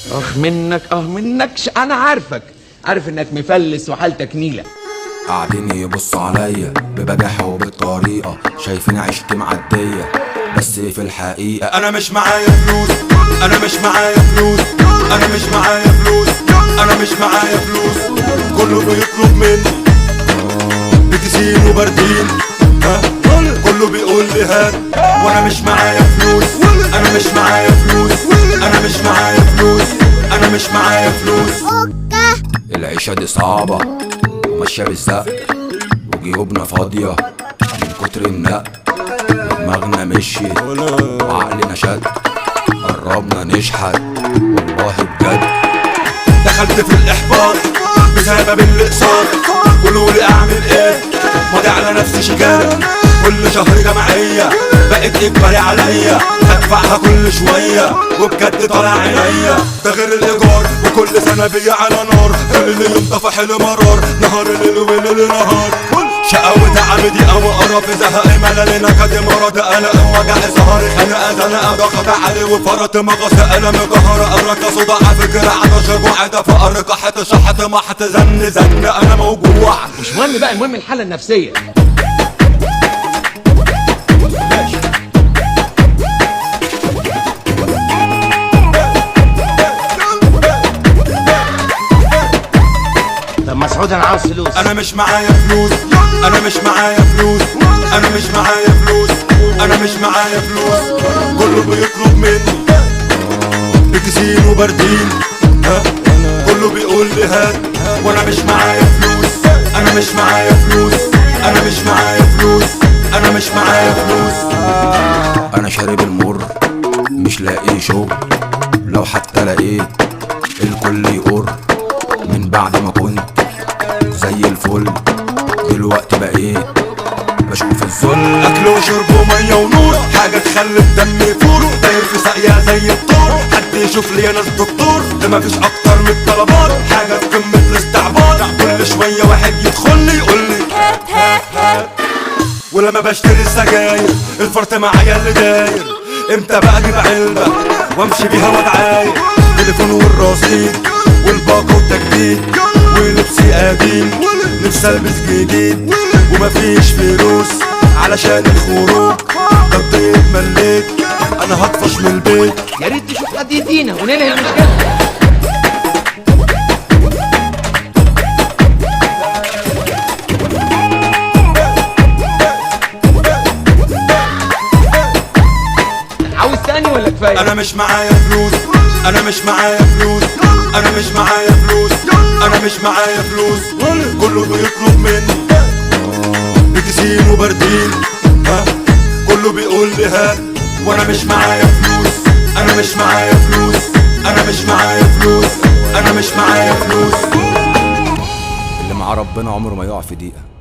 اه منك اه منكش انا عارفك عارف انك مفلس وحالتك نيله قاعدين يبصوا عليا ببجاحة وبالطريقة شايفين عيشتي معدية بس في الحقيقة انا مش معايا فلوس انا مش معايا فلوس انا مش معايا فلوس انا مش معايا فلوس كله بيطلب مني بكسين وبردين ها كله بيقول لي هات وانا مش معايا فلوس انا مش معايا فلوس انا مش معايا فلوس انا مش معايا فلوس العيشة دي صعبة وماشية بالزق وجيوبنا فاضية من كتر النق دماغنا مشيت وعقلنا شد قربنا نشحت والله بجد دخلت في الاحباط بسبب الاقساط قولوا لي اعمل ايه ماضي على نفسي شيكات كل شهر جمعية بقت اجباري عليا ادفعها كل شوية وبجد طالع عينيا ده غير الايجار وكل سنة بيا على نار اللي يوم طفح المرار نهار الليل وليل نهار شقاوة عمدي او قرف زهق ملل نكد مرض قلق وجع سهر خنقة زنقة ضغط علي وفرط مغص ألم قهر أرك صداع فكرة عطش جوع فقر قحط شحط محط زن زن أنا موجوع مش مهم بقى المهم الحاله النفسيه طب مسعود انا عاوز فلوس أنا مش معايا فلوس أنا مش معايا فلوس أنا مش معايا فلوس أنا مش معايا فلوس كله بيطلب مني بكسين وبردين ها كله بيقول لي هات وانا مش معايا فلوس انا مش معايا فلوس انا مش معايا فلوس انا مش معايا فلوس انا شارب المر مش لاقي شغل لو حتى لقيت الكل يقر من بعد ما كنت زي الفل دلوقتي بقيت بشوف الذل اكل وشرب وميه ونور حاجه تخلي الدم يفور داير في ساقيه زي الطور حد يشوف لي انا الدكتور ده مفيش اكتر من الطلبات حاجه في قمه الاستعباط كل شويه واحد يدخل لي يقول لي ولما بشتري السجاير الفرط معايا اللي داير امتى بقى اجيب علبه وامشي بيها واتعاير تليفون والرصيد والباقه والتجديد ولبسي قديم نفسي البس جديد ومفيش فلوس علشان الخروج قضيت مليت انا هطفش من البيت يا ريت تشوف حد يدينا وننهي المشكله عاوز تاني ولا كفايه انا مش معايا فلوس انا مش معايا فلوس انا مش معايا فلوس انا مش معايا فلوس كله بيطلب مني بكسين وبردين ها كله بيقول لي هات وانا مش معايا فلوس انا مش معايا فلوس انا مش معايا فلوس انا مش معايا فلوس اللي مع ربنا عمره ما يقع في دقيقة